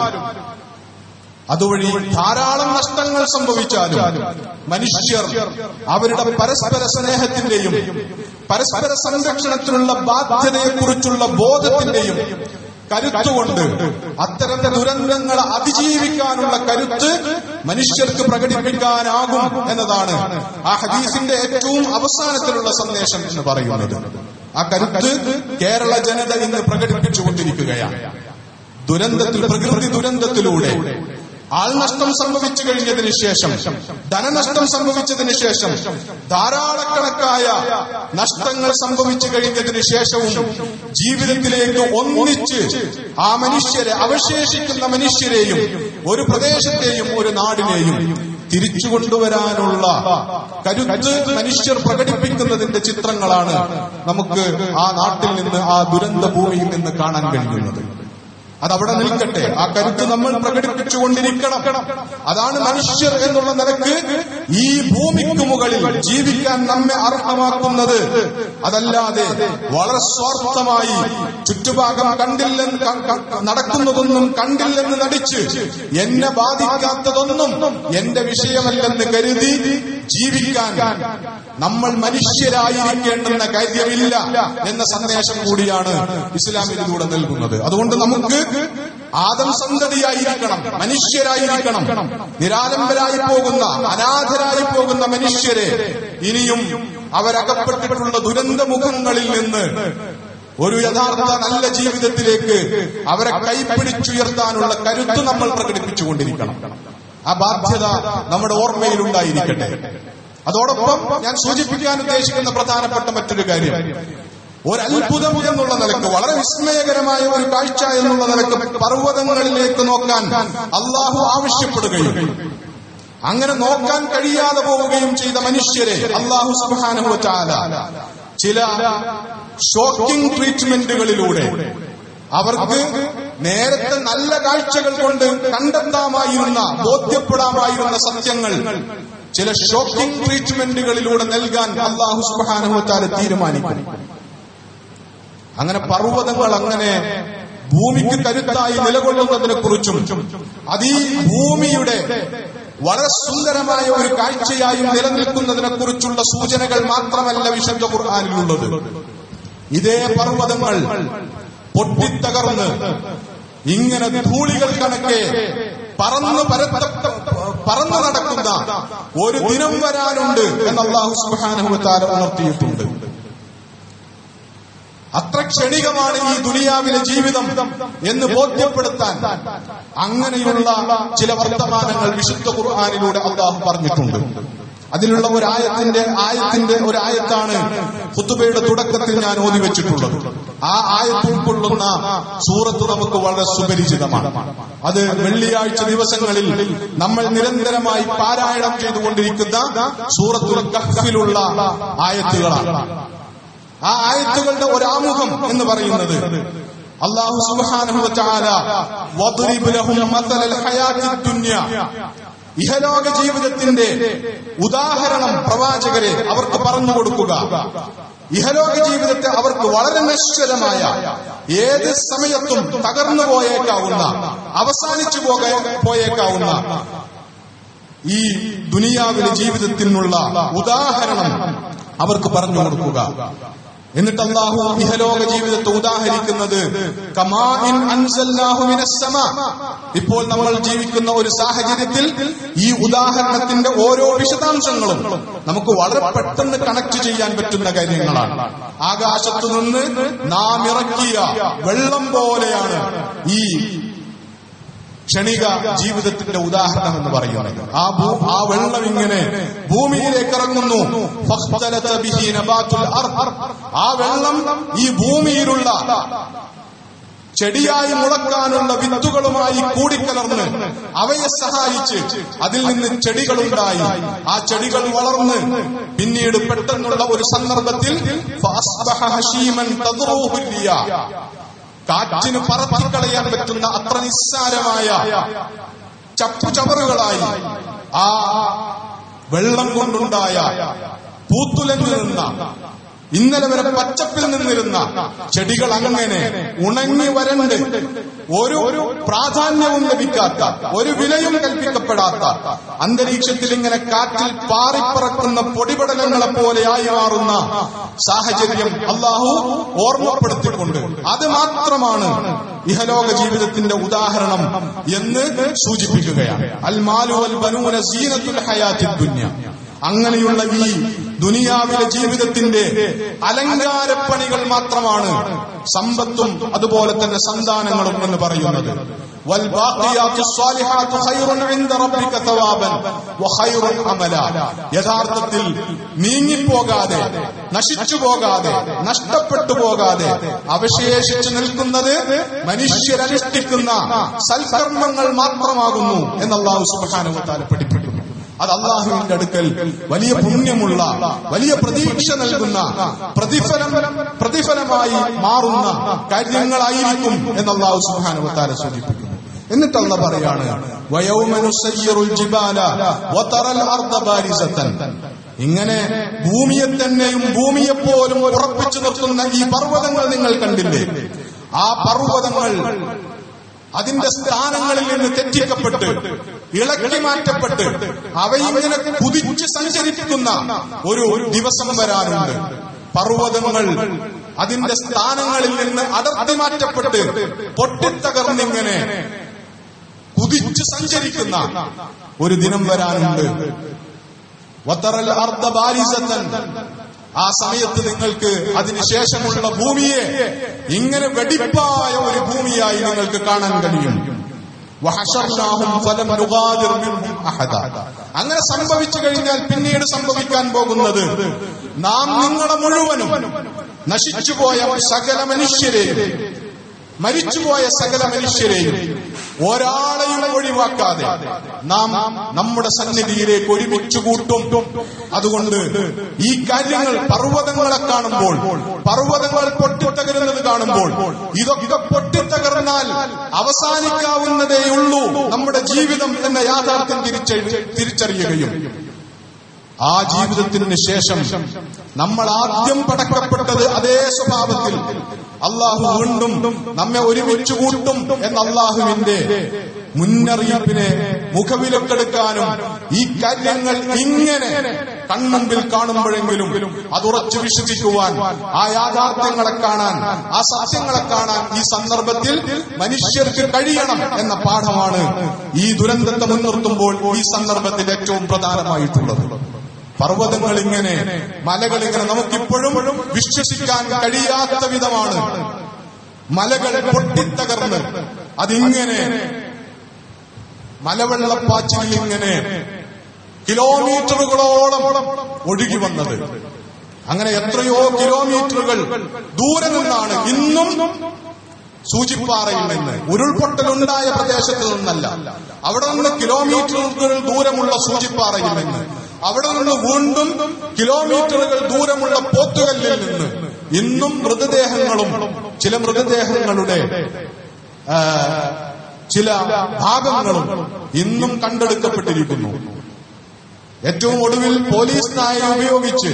അതുവഴി ധാരാളം നഷ്ടങ്ങൾ സംഭവിച്ചാലും മനുഷ്യർ അവരുടെ പരസ്പര സ്നേഹത്തിന്റെയും പരസ്പര സംരക്ഷണത്തിനുള്ള ബാധ്യതയെക്കുറിച്ചുള്ള ബോധത്തിന്റെയും കരുത്തുകൊണ്ട് അത്തരം ദുരന്തങ്ങളെ അതിജീവിക്കാനുള്ള കരുത്ത് മനുഷ്യർക്ക് പ്രകടിപ്പിക്കാനാകും എന്നതാണ് ആ ഹദീസിന്റെ ഏറ്റവും അവസാനത്തിലുള്ള സന്ദേശം എന്ന് പറയുന്നത് ആ കരുത്ത് കേരള ജനത ഇന്ന് പ്രകടിപ്പിച്ചുകൊണ്ടിരിക്കുകയാണ് ദുരന്തത്തിൽ പ്രകൃതി ദുരന്തത്തിലൂടെ ആൾനഷ്ടം സംഭവിച്ചു കഴിഞ്ഞതിന് ശേഷം ധനനഷ്ടം സംഭവിച്ചതിന് ശേഷം ധാരാളക്കണക്കായ നഷ്ടങ്ങൾ സംഭവിച്ചു കഴിഞ്ഞതിന് ശേഷവും ജീവിതത്തിലേക്ക് ഒന്നിച്ച് ആ മനുഷ്യരെ അവശേഷിക്കുന്ന മനുഷ്യരെയും ഒരു പ്രദേശത്തെയും ഒരു നാടിനെയും തിരിച്ചു കൊണ്ടുവരാനുള്ള കരുത്ത് മനുഷ്യർ പ്രകടിപ്പിക്കുന്നതിന്റെ ചിത്രങ്ങളാണ് നമുക്ക് ആ നാട്ടിൽ നിന്ന് ആ ദുരന്ത ഭൂമിയിൽ നിന്ന് കാണാൻ കഴിയുന്നത് അതവിടെ നിൽക്കട്ടെ ആ കരുത്ത് നമ്മൾ പ്രകടിപ്പിച്ചുകൊണ്ടിരിക്കണം അതാണ് മനുഷ്യർ എന്നുള്ള നിലക്ക് ഈ ഭൂമിക്ക് മുകളിൽ ജീവിക്കാൻ നമ്മെ അർഹമാക്കുന്നത് അതല്ലാതെ വളരെ സ്വാർത്ഥമായി ചുറ്റുഭാഗം കണ്ടില്ലെന്ന് ക- ക- നടക്കുന്നതൊന്നും കണ്ടില്ലെന്ന് നടിച്ച് എന്നെ ബാധിക്കാത്തതൊന്നും എന്റെ വിഷയമല്ലെന്ന് കരുതി ജീവിക്കാൻ നമ്മൾ മനുഷ്യരായിരിക്കേണ്ടുന്ന കാര്യമില്ല എന്ന സന്ദേശം കൂടിയാണ് ഇസ്ലാം ഇതിലൂടെ നൽകുന്നത് അതുകൊണ്ട് നമുക്ക് ആദം സന്തതിയായിരിക്കണം മനുഷ്യരായിരിക്കണം നിരാലംബരായി പോകുന്ന അനാഥരായി പോകുന്ന മനുഷ്യരെ ഇനിയും അവരകപ്പെട്ടിട്ടുള്ള ദുരന്തമുഖങ്ങളിൽ നിന്ന് ഒരു യഥാർത്ഥ നല്ല ജീവിതത്തിലേക്ക് അവരെ കൈപ്പിടിച്ചുയർത്താനുള്ള കരുത്ത് നമ്മൾ പ്രകടിപ്പിച്ചുകൊണ്ടിരിക്കണം ആ ബാധ്യത നമ്മുടെ ഓർമ്മയിൽ ഉണ്ടായിരിക്കട്ടെ അതോടൊപ്പം ഞാൻ സൂചിപ്പിക്കാൻ ഉദ്ദേശിക്കുന്ന പ്രധാനപ്പെട്ട മറ്റൊരു കാര്യം ഒരത്ഭുതം എന്നുള്ള നിലക്ക് വളരെ വിസ്മയകരമായ ഒരു കാഴ്ച എന്നുള്ള നിലക്ക് പർവ്വതങ്ങളിലേക്ക് നോക്കാൻ അള്ളാഹു ആവശ്യപ്പെടുകയും അങ്ങനെ നോക്കാൻ കഴിയാതെ പോവുകയും ചെയ്ത മനുഷ്യരെ അള്ളാഹു സുബാനുവറ്റാല ചില ഷോക്കിംഗ് ട്രീറ്റ്മെന്റുകളിലൂടെ അവർക്ക് നേരത്തെ നല്ല കാഴ്ചകൾ കൊണ്ട് കണ്ടെത്താമായിരുന്ന ബോധ്യപ്പെടാമായിരുന്ന സത്യങ്ങൾ ചില ഷോക്കിംഗ് ട്രീറ്റ്മെന്റുകളിലൂടെ നൽകാൻ അള്ളാഹു സുബാനുവത്താല തീരുമാനിക്കും അങ്ങനെ പർവ്വതങ്ങൾ അങ്ങനെ ഭൂമിക്ക് കരുത്തായി നിലകൊള്ളുന്നതിനെ കുറിച്ചും അത് ഈ ഭൂമിയുടെ വളരെ സുന്ദരമായ ഒരു കാഴ്ചയായും നിലനിൽക്കുന്നതിനെ കുറിച്ചുള്ള സൂചനകൾ മാത്രമല്ല വിശുദ്ധ ഖുർആാനിലുള്ളത് ഇതേ പർവ്വതങ്ങൾ പൊട്ടിത്തകർന്ന് ഇങ്ങനെ ധൂളികൾ കണക്കെ പറന്ന് പരത്ത പറന്നു നടക്കുന്ന ഒരു ദിനം വരാനുണ്ട് എന്ന് അള്ളാഹു സുബാനുഭവത്താല ഉണർത്തിയിട്ടുണ്ട് അത്ര ക്ഷണികമാണ് ഈ ദുനിയാവിലെ ജീവിതം എന്ന് ബോധ്യപ്പെടുത്താൻ അങ്ങനെയുള്ള ചില വർത്തമാനങ്ങൾ വിശുദ്ധ ഖുർആാനിലൂടെ അള്ളാഹു പറഞ്ഞിട്ടുണ്ട് അതിലുള്ള ഒരു ആയത്തിന്റെ ആയത്തിന്റെ ഒരു ആയത്താണ് ഫുത്തുബയുടെ തുടക്കത്തിൽ ഞാൻ ഓതി വെച്ചിട്ടുള്ളത് ആ ആയത്ത് ഉൾക്കൊള്ളുന്ന സൂറത്ത് നമുക്ക് വളരെ സുപരിചിതമാണ് അത് വെള്ളിയാഴ്ച ദിവസങ്ങളിൽ നമ്മൾ നിരന്തരമായി പാരായണം ചെയ്തുകൊണ്ടിരിക്കുന്ന സൂറത്തുൽ കഹ്ഫിലുള്ള ആയത്തുകളാണ് ആ ആയത്തുകളുടെ ഒരാമുഖം എന്ന് പറയുന്നത് അള്ളാഹു സുബ്ഹാനഹു വതആല വദ്രിബ് ലഹും മസലൽ ഹയാത്തിദ് ദുനിയ ഇഹലോക ജീവിതത്തിന്റെ ഉദാഹരണം പ്രവാചകരെ അവർക്ക് പറഞ്ഞു കൊടുക്കുക ഇഹലോക ജീവിതത്തെ അവർക്ക് വളരെ നശ്വരമായ ഏത് സമയത്തും തകർന്നു പോയേക്കാവുന്ന അവസാനിച്ചു പോക പോയേക്കാവുന്ന ഈ ദുനിയാവിലെ ജീവിതത്തിനുള്ള ഉദാഹരണം അവർക്ക് പറഞ്ഞു കൊടുക്കുക എന്നിട്ട് അള്ളാഹു ഇഹലോക ജീവിതത്തെ ഉദാഹരിക്കുന്നത് കമാഇൻ അൻസൽനാഹു മിനസ്സമാ ഇപ്പോൾ നമ്മൾ ജീവിക്കുന്ന ഒരു സാഹചര്യത്തിൽ ഈ ഉദാഹരണത്തിന്റെ ഓരോ വിശദാംശങ്ങളും നമുക്ക് വളരെ പെട്ടെന്ന് കണക്ട് ചെയ്യാൻ പറ്റുന്ന കാര്യങ്ങളാണ് ആകാശത്തു നിന്ന് നാം ഇറക്കിയ വെള്ളം പോലെയാണ് ഈ ക്ഷണിക ജീവിതത്തിന്റെ ഉദാഹരണം എന്ന് പറയുന്നത് ആ ഭൂ ആ വെള്ളം ഇങ്ങനെ ഭൂമിയിലേക്ക് ഇറങ്ങുന്നു ഫഖ്തലത ബിഹി നബാത്തുൽ അർദ്. ആ വെള്ളം ഈ ഭൂമിയിലുള്ള ചെടിയായി മുളക്കാനുള്ള വിത്തുകളുമായി കൂടിക്കലർന്ന് അവയെ സഹായിച്ച് അതിൽ നിന്ന് ചെടികളുണ്ടായി ആ ചെടികൾ വളർന്ന് പിന്നീട് പെട്ടെന്നുള്ള ഒരു സന്ദർഭത്തിൽ ഫഅസ്ബഹ ഹശീമൻ തദ്റൂഹു രിയാ. കാറ്റിന് പറത്തിക്കളയാൻ പറ്റുന്ന അത്ര നിസ്സാരമായ ചപ്പുചവറുകളായി ആ വെള്ളം കൊണ്ടുണ്ടായ പൂത്തുലഞ്ഞു നിന്ന ഇന്നലെ വരെ പച്ചപ്പിൽ നിന്നിരുന്ന ചെടികൾ അങ്ങനെ ഉണങ്ങി വരണ്ട് ഒരു പ്രാധാന്യവും ലഭിക്കാത്ത ഒരു വിലയും കൽപ്പിക്കപ്പെടാത്ത അന്തരീക്ഷത്തിൽ ഇങ്ങനെ കാറ്റിൽ പാറിപ്പറക്കുന്ന പൊടിപടലങ്ങളെ പോലെയായി മാറുന്ന സാഹചര്യം അള്ളാഹു ഓർമ്മപ്പെടുത്തിക്കൊണ്ട് അത് മാത്രമാണ് ഇഹലോക ജീവിതത്തിന്റെ ഉദാഹരണം എന്ന് സൂചിപ്പിക്കുകയാണ് അൽ മാലു അൽ ബനൂന സീനത്തുൽ ഹയാത്തി ദുന്യ അങ്ങനെയുള്ള ഈ ദുനിയാവിലെ ജീവിതത്തിന്റെ അലങ്കാരപ്പണികൾ മാത്രമാണ് സമ്പത്തും അതുപോലെ തന്നെ സന്താനങ്ങളും എന്ന് പറയുന്നത് والباقيات الصالحات خير عند ربك ثوابا وخير عملا യഥാർത്ഥത്തിൽ നീങ്ങിപ്പോകാതെ നശിച്ചു പോകാതെ നഷ്ടപ്പെട്ടു പോകാതെ അവശേഷിച്ചു നിൽക്കുന്നത് മനുഷ്യരനുഷ്ഠിക്കുന്ന സൽക്കർമ്മങ്ങൾ മാത്രമാകുന്നു എന്ന് അള്ളാഹു സുബ്ഹാനഹു വ തആല പഠിപ്പിക്കുന്നു അത് അള്ളാഹുവിന്റെ അടുക്കൽ വലിയ പുണ്യമുള്ള വലിയ പ്രതീക്ഷ നൽകുന്ന പ്രതിഫലം പ്രതിഫലമായി മാറുന്ന കാര്യങ്ങളായിരിക്കും എന്ന് അള്ളാഹു സുബാനുവത്താര സൂചിപ്പിക്കുന്നു എന്നിട്ട് അള്ള പറയാണ് വയൗമനുസയ്യിറുൽ ജിബാല വതറൽ അർദ ബാരിസത്തൻ ഇങ്ങനെ ഭൂമിയെ തന്നെയും ഭൂമിയെ പോലും ഉറപ്പിച്ചു നിർത്തുന്ന ഈ പർവ്വതങ്ങൾ നിങ്ങൾ കണ്ടില്ലേ ആ പർവ്വതങ്ങൾ അതിന്റെ സ്ഥാനങ്ങളിൽ നിന്ന് തെറ്റിക്കപ്പെട്ട് ഇളക്കി മാറ്റപ്പെട്ട് അവയിങ്ങനെ കുതിച്ച് സഞ്ചരിക്കുന്ന ഒരു ദിവസം വരാനുണ്ട് പർവ്വതങ്ങൾ അതിന്റെ സ്ഥാനങ്ങളിൽ നിന്ന് അടർത്തി മാറ്റപ്പെട്ട് പൊട്ടിത്തകർന്നിങ്ങനെ കുതിച്ച് സഞ്ചരിക്കുന്ന ഒരു ദിനം വരാനുണ്ട് വത്തറൽ അർദ്ധ ബാരിസത്തൻ ആ സമയത്ത് നിങ്ങൾക്ക് അതിനുശേഷമുള്ള ഭൂമിയെ ഇങ്ങനെ വെടിപ്പായ ഒരു ഭൂമിയായി നിങ്ങൾക്ക് കാണാൻ കഴിയും വഹശർനാഹും ഫലം നുഗാദിർ മിൻഹും അഹദ. അങ്ങനെ സംഭവിച്ചു കഴിഞ്ഞാൽ പിന്നീട് സംഭവിക്കാൻ പോകുന്നത് നാം നിങ്ങളെ മുഴുവനും നശിച്ചുപോയ സകല മനുഷ്യരെയും മരിച്ചുപോയ സകല മനുഷ്യരെയും ഒരാളെയും ഒഴിവാക്കാതെ നാം നമ്മുടെ സന്നിധിയിലേക്ക് ഒരുമിച്ച് കൂട്ടും അതുകൊണ്ട് ഈ കാര്യങ്ങൾ പർവ്വതങ്ങളെ കാണുമ്പോൾ പർവ്വതങ്ങൾ പൊട്ടിത്തകരുന്നത് കാണുമ്പോൾ ഇതൊക്കെ പൊട്ടിത്തകർന്നാൽ അവസാനിക്കാവുന്നതേയുള്ളൂ നമ്മുടെ ജീവിതം എന്ന യാഥാർത്ഥ്യം തിരിച്ചറി തിരിച്ചറിയുകയും ആ ജീവിതത്തിന് ശേഷം നമ്മൾ ആദ്യം പടക്കപ്പെട്ടത് അതേ സ്വഭാവത്തിൽ അള്ളാഹു വീണ്ടും നമ്മെ ഒരുമിച്ച് കൂട്ടും എന്ന അള്ളാഹുവിന്റെ മുന്നറിയിപ്പിനെ മുഖവിലക്കെടുക്കാനും ഈ കാര്യങ്ങൾ ഇങ്ങനെ കൺമുമ്പിൽ കാണുമ്പോഴെങ്കിലും അതുറച്ചു വിശ്വസിക്കുവാൻ ആ യാഥാർത്ഥ്യങ്ങളെ കാണാൻ ആ സത്യങ്ങളെ കാണാൻ ഈ സന്ദർഭത്തിൽ മനുഷ്യർക്ക് കഴിയണം എന്ന പാഠമാണ് ഈ ദുരന്തത്തെ മുൻനിർത്തുമ്പോൾ ഈ സന്ദർഭത്തിൽ ഏറ്റവും പ്രധാനമായിട്ടുള്ളത് പർവ്വതങ്ങൾ ഇങ്ങനെ മലകൾ ഇങ്ങനെ നമുക്കിപ്പോഴും വിശ്വസിക്കാൻ കഴിയാത്ത വിധമാണ് മലകൾ പൊട്ടിത്തകർന്ന് അതിങ്ങനെ മലവെള്ളപ്പാച്ചിലിൽ ഇങ്ങനെ കിലോമീറ്ററുകളോളം ഒഴുകി വന്നത് അങ്ങനെ എത്രയോ കിലോമീറ്ററുകൾ ദൂരെ നിന്നാണ് ഇന്നും സൂചിപ്പാറയിൽ നിന്ന് ഉരുൾപൊട്ടലുണ്ടായ പ്രദേശത്ത് നിന്നല്ല അവിടെ നിന്ന് കിലോമീറ്ററുകൾ ദൂരമുള്ള സൂചിപ്പാറയിൽ നിന്ന് അവിടെ നിന്ന് വീണ്ടും കിലോമീറ്ററുകൾ ദൂരമുള്ള പോത്തുകല്ലിൽ നിന്ന് ഇന്നും മൃതദേഹങ്ങളും ചില മൃതദേഹങ്ങളുടെ ആ, ചില ഭാഗങ്ങളും ഇന്നും കണ്ടെടുക്കപ്പെട്ടിരിക്കുന്നു ഏറ്റവും ഒടുവിൽ പോലീസ് നായയെ ഉപയോഗിച്ച്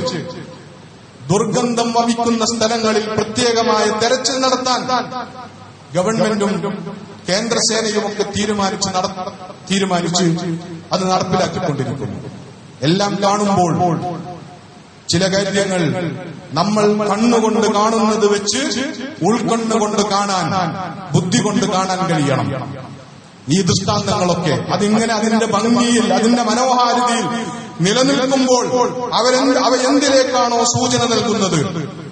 ദുർഗന്ധം വമിക്കുന്ന സ്ഥലങ്ങളിൽ പ്രത്യേകമായ തെരച്ചിൽ നടത്താൻ ഗവൺമെന്റും കേന്ദ്രസേനയുമൊക്കെ തീരുമാനിച്ച് നട തീരുമാനിച്ച് അത് നടപ്പിലാക്കിക്കൊണ്ടിരിക്കുന്നു എല്ലാം കാണുമ്പോൾ ചില കാര്യങ്ങൾ നമ്മൾ കണ്ണുകൊണ്ട് കാണുന്നത് വെച്ച് ഉൾക്കണ്ണുകൊണ്ട് കാണാൻ ബുദ്ധി കൊണ്ട് കാണാൻ കഴിയണം ഈ ദൃഷ്ടാന്തങ്ങളൊക്കെ അതിങ്ങനെ അതിന്റെ ഭംഗിയിൽ അതിന്റെ മനോഹാരിതയിൽ നിലനിൽക്കുമ്പോൾ അവരെന്ത് അവ എന്തിലേക്കാണോ സൂചന നൽകുന്നത്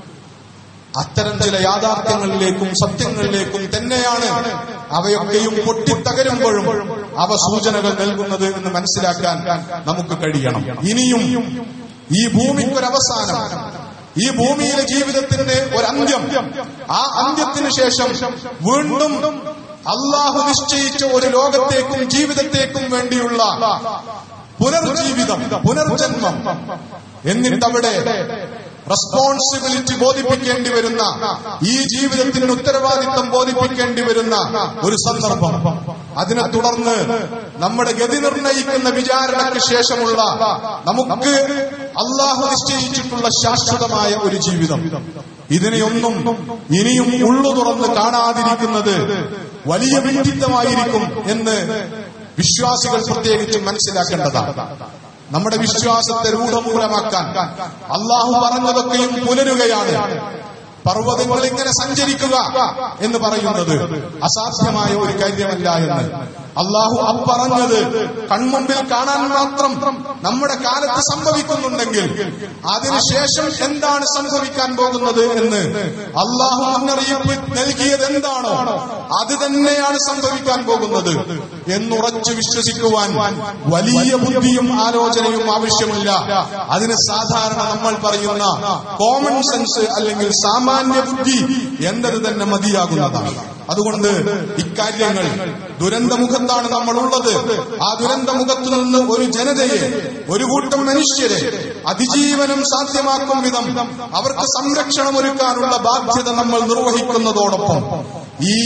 അത്തരം ചില യാഥാർത്ഥ്യങ്ങളിലേക്കും സത്യങ്ങളിലേക്കും തന്നെയാണ് അവയൊക്കെയും പൊട്ടിത്തകരുമ്പോഴും അവ സൂചനകൾ നൽകുന്നത് എന്ന് മനസ്സിലാക്കാൻ നമുക്ക് കഴിയണം ഇനിയും ഈ ഭൂമിക്കൊരവസാനം ഈ ഭൂമിയിലെ ജീവിതത്തിന്റെ ഒരന്ത്യം ആ അന്ത്യത്തിന് ശേഷം വീണ്ടും അള്ളാഹു നിശ്ചയിച്ച ഒരു ലോകത്തേക്കും ജീവിതത്തേക്കും വേണ്ടിയുള്ള പുനർജീവിതം പുനർജന്മം എന്നിട്ടവിടെ റെസ്പോൺസിബിലിറ്റി ബോധിപ്പിക്കേണ്ടി വരുന്ന ഈ ജീവിതത്തിന് ഉത്തരവാദിത്വം ബോധിപ്പിക്കേണ്ടി വരുന്ന ഒരു സന്ദർഭം അതിനെ തുടർന്ന് നമ്മുടെ ഗതി നിർണയിക്കുന്ന വിചാരണയ്ക്ക് ശേഷമുള്ള നമുക്ക് അള്ളാഹു നിശ്ചയിച്ചിട്ടുള്ള ശാശ്വതമായ ഒരു ജീവിതം ഇതിനെയൊന്നും ഇനിയും ഉള്ളു തുറന്ന് കാണാതിരിക്കുന്നത് വലിയ വിഡിത്തമായിരിക്കും എന്ന് വിശ്വാസികൾ പ്രത്യേകിച്ച് മനസ്സിലാക്കേണ്ടതാണ് നമ്മുടെ വിശ്വാസത്തെ രൂഢമൂലമാക്കാൻ അള്ളാഹു പറഞ്ഞതൊക്കെയും പുലരുകയാണ് പർവ്വതങ്ങൾ ഇങ്ങനെ സഞ്ചരിക്കുക എന്ന് പറയുന്നത് അസാധ്യമായ ഒരു കാര്യമല്ല എന്ന് അള്ളാഹു അപ്പറഞ്ഞത് കൺമുമ്പിൽ കാണാൻ മാത്രം നമ്മുടെ കാലത്ത് സംഭവിക്കുന്നുണ്ടെങ്കിൽ അതിനുശേഷം എന്താണ് സംഭവിക്കാൻ പോകുന്നത് എന്ന് അള്ളാഹു മുന്നറിയിപ്പ് നൽകിയത് എന്താണോ അത് തന്നെയാണ് സംഭവിക്കാൻ പോകുന്നത് എന്നുറച്ചു വിശ്വസിക്കുവാൻ വലിയ ബുദ്ധിയും ആലോചനയും ആവശ്യമില്ല അതിന് സാധാരണ നമ്മൾ പറയുന്ന കോമൺ സെൻസ് അല്ലെങ്കിൽ സാമാന്യ ബുദ്ധി എന്നത് തന്നെ മതിയാകുന്നതാണ് അതുകൊണ്ട് ഇക്കാര്യങ്ങൾ ദുരന്തമുഖത്താണ് നമ്മൾ ഉള്ളത് ആ ദുരന്തമുഖത്തു നിന്ന് ഒരു ജനതയെ ഒരു കൂട്ടം മനുഷ്യരെ അതിജീവനം സാധ്യമാക്കും വിധം അവർക്ക് സംരക്ഷണം ഒരുക്കാനുള്ള ബാധ്യത നമ്മൾ നിർവഹിക്കുന്നതോടൊപ്പം ഈ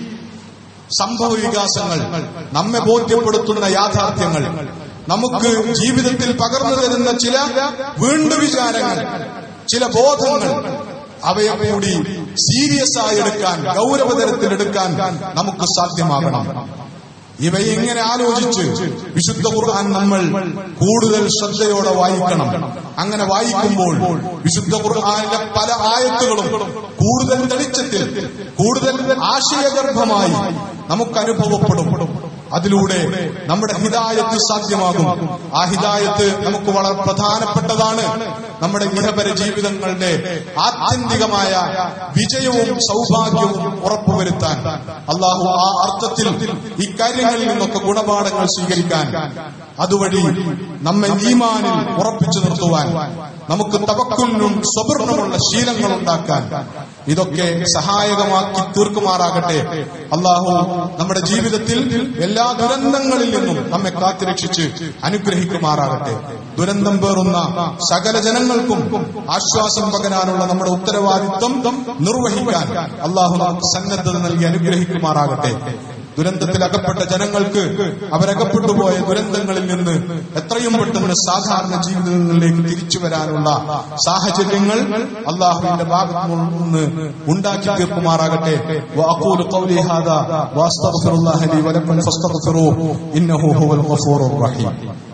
സംഭവ വികാസങ്ങൾ നമ്മെ ബോധ്യപ്പെടുത്തുന്ന യാഥാർത്ഥ്യങ്ങൾ നമുക്ക് ജീവിതത്തിൽ പകർന്നു തരുന്ന ചില വീണ്ടു വിചാരങ്ങൾ ചില ബോധങ്ങൾ അവയെ കൂടി സീരിയസ് ആയി എടുക്കാൻ ഗൗരവതരത്തിൽ എടുക്കാൻ നമുക്ക് സാധ്യമാകണം ഇവയെ ഇങ്ങനെ ആലോചിച്ച് വിശുദ്ധ ഖുർആൻ നമ്മൾ കൂടുതൽ ശ്രദ്ധയോടെ വായിക്കണം അങ്ങനെ വായിക്കുമ്പോൾ വിശുദ്ധ ഖുർആനിലെ പല ആയത്തുകളും കൂടുതൽ തെളിച്ചത്തിൽ കൂടുതൽ ആശയഗർഭമായി നമുക്ക് അനുഭവപ്പെടും അതിലൂടെ നമ്മുടെ ഹിദായത്ത് സാധ്യമാകും ആ ഹിദായത്ത് നമുക്ക് വളരെ പ്രധാനപ്പെട്ടതാണ് നമ്മുടെ ഇഹപര ജീവിതങ്ങളുടെ ആത്യന്തികമായ വിജയവും സൗഭാഗ്യവും ഉറപ്പുവരുത്താൻ അള്ളാഹു ആ അർത്ഥത്തിൽ ഇക്കാര്യങ്ങളിൽ നിന്നൊക്കെ ഗുണപാഠങ്ങൾ സ്വീകരിക്കാൻ അതുവഴി നമ്മെ ഈമാനിൽ ഉറപ്പിച്ചു നിർത്തുവാൻ നമുക്ക് തവക്കുലിനും സ്വപർണമുള്ള ശീലങ്ങൾ ഉണ്ടാക്കാൻ ഇതൊക്കെ സഹായകമാക്കി തീർക്കുമാറാകട്ടെ അള്ളാഹു നമ്മുടെ ജീവിതത്തിൽ എല്ലാ ദുരന്തങ്ങളിൽ നിന്നും നമ്മെ കാത്തുരക്ഷിച്ച് അനുഗ്രഹിക്കുമാറാകട്ടെ ദുരന്തം പേറുന്ന സകല ജനങ്ങൾക്കും ആശ്വാസം പകരാനുള്ള നമ്മുടെ ഉത്തരവാദിത്വം നിർവഹിക്കാൻ അള്ളാഹു നമുക്ക് സന്നദ്ധത നൽകി അനുഗ്രഹിക്കുമാറാകട്ടെ ദുരന്തത്തിൽ അകപ്പെട്ട ജനങ്ങൾക്ക് അവരകപ്പെട്ടു പോയ ദുരന്തങ്ങളിൽ നിന്ന് എത്രയും പെട്ടെന്ന് സാധാരണ ജീവിതങ്ങളിലേക്ക് തിരിച്ചു വരാനുള്ള സാഹചര്യങ്ങൾ അള്ളാഹുവിന്റെ ഭാഗത്തു നിന്ന് ഉണ്ടാക്കി തീർക്കുമാറാകട്ടെ وأقول قولي هذا وأستغفر الله لي ولكم فاستغفروه إنه هو الغفور الرحيم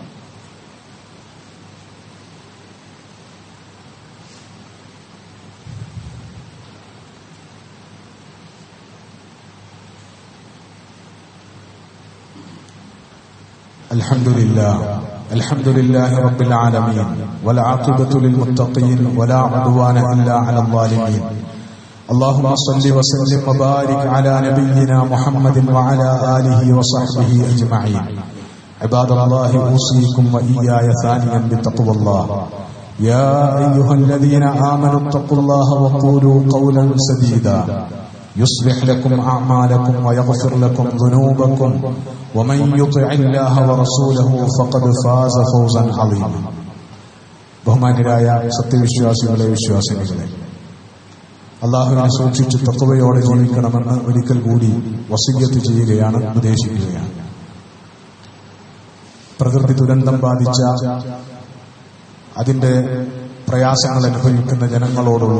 الحمد لله الحمد لله رب العالمين والعاقبة للمتقين ولا عدوان إلا على الظالمين اللهم صل وسلم وبارك على نبينا محمد وعلى آله وصحبه أجمعين عباد الله أوصيكم وإياي ثانيا بتقوى الله يا أيها الذين آمنوا اتقوا الله وقولوا قولا سديدا يصلح لكم أعمالكم ويغفر لكم ذنوبكم ومن يطع الله ورسوله فقد فاز فوزا عظيما ബഹുമാന്യരായ സത്യവിശ്വാസികളെ വിശ്വാസികളെ അള്ളാഹുവിനെ സൂക്ഷിച്ച് തത്വയോടെ ജീവിക്കണമെന്ന് ഒരിക്കൽ കൂടി വസീയത്ത് ചെയ്യുകയാണ് ഉപദേശിക്കുകയാണ് പ്രകൃതി ദുരന്തം ബാധിച്ച അതിന്റെ പ്രയാസങ്ങൾ അനുഭവിക്കുന്ന ജനങ്ങളോടുള്ള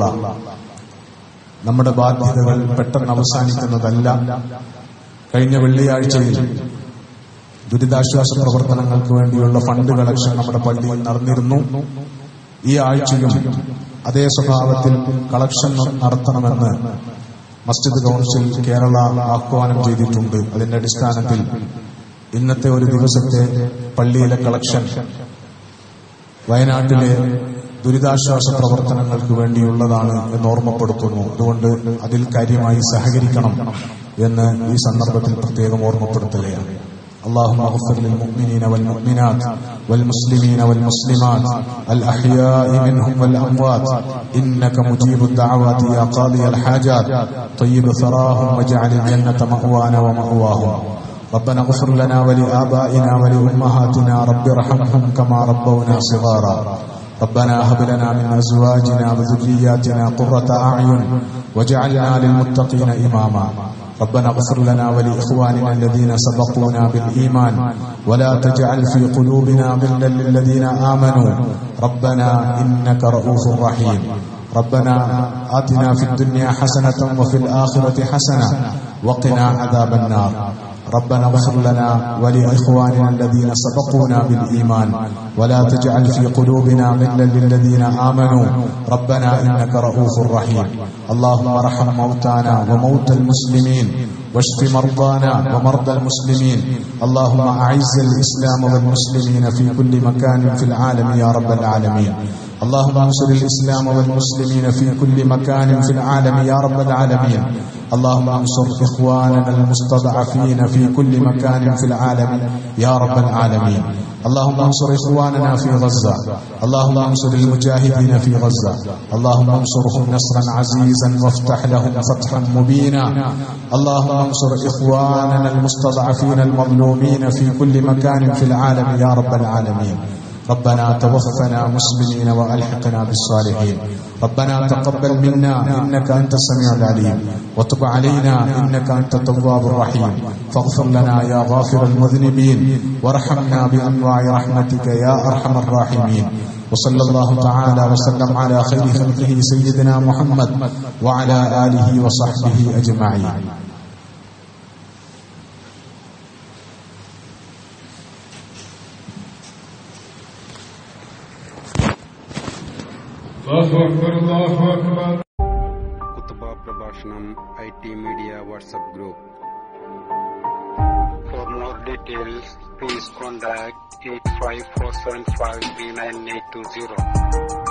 നമ്മുടെ ബാധ്യതകൾ പെട്ടെന്ന് അവസാനിക്കുന്നതല്ല കഴിഞ്ഞ വെള്ളിയാഴ്ചയിൽ ദുരിതാശ്വാസ പ്രവർത്തനങ്ങൾക്ക് വേണ്ടിയുള്ള ഫണ്ട് കളക്ഷൻ നമ്മുടെ പള്ളിയിൽ നടന്നിരുന്നു ഈ ആഴ്ചയും അതേ സ്വഭാവത്തിൽ കളക്ഷൻ നടത്തണമെന്ന് മസ്ജിദ് കൗൺസിൽ കേരള ആഹ്വാനം ചെയ്തിട്ടുണ്ട് അതിന്റെ അടിസ്ഥാനത്തിൽ ഇന്നത്തെ ഒരു ദിവസത്തെ പള്ളിയിലെ കളക്ഷൻ വയനാട്ടിലെ ദുരിതാശ്വാസ പ്രവർത്തനങ്ങൾക്ക് വേണ്ടിയുള്ളതാണ് എന്ന് ഓർമ്മപ്പെടുത്തുന്നു അതുകൊണ്ട് അതിൽ കാര്യമായി സഹകരിക്കണം എന്ന് ഈ സന്ദർഭത്തിൽ പ്രത്യേകം ഓർമ്മപ്പെടുത്തുകയാണ് اللهم اغفر للمؤمنين والمؤمنات والمسلمين والمسلمات الأحياء منهم والأموات إنك مجيب الدعوات يا قاضي الحاجات طيب ثراهم واجعل الجنة مأوانا ومأواهم ربنا اغفر لنا ولآبائنا ولأمهاتنا رب ارحمهم كما ربونا صغارا ربنا هب لنا من أزواجنا وذرياتنا قرة أعين واجعلنا للمتقين إماما ربنا اغفر لنا ولإخواننا الذين سبقونا بالإيمان ولا تجعل في قلوبنا غلا للذين آمنوا ربنا إنك رؤوف رحيم ربنا آتنا في الدنيا حسنة وفي الآخرة حسنة وقنا عذاب النار ربنا اغفر لنا ولإخواننا الذين سبقونا بالإيمان ولا تجعل في قلوبنا غلا للذين آمنوا ربنا إنك رؤوف رحيم اللهم ارحم موتانا وموتى المسلمين واشف مرضانا ومرضى المسلمين اللهم أعز الإسلام والمسلمين في كل مكان في العالم يا رب العالمين اللهم انصر الإسلام والمسلمين في كل مكان في العالم يا رب العالمين اللهم انصر إخواننا المستضعفين في كل مكان في العالم يا رب العالمين اللهم انصر إخواننا في غزة اللهم انصر المجاهدين في غزة اللهم انصرهم نصرا عزيزا وافتح لهم فتحا مبينا اللهم انصر إخواننا المستضعفين المظلومين في كل مكان في العالم يا رب العالمين ربنا توفنا مسلمين والحقنا بالصالحين ربنا تقبل منا انك انت السميع العليم وتب علينا انك انت التواب الرحيم فاغفر لنا يا غافر المذنبين وارحمنا بانواع رحمتك يا ارحم الراحمين وصلى الله تعالى وسلم على خير خلقه سيدنا محمد وعلى اله وصحبه اجمعين الله أكبر الله أكبر കുത്തുബ പ്രഭാഷണം I T media WhatsApp group For more details, please contact 854753980.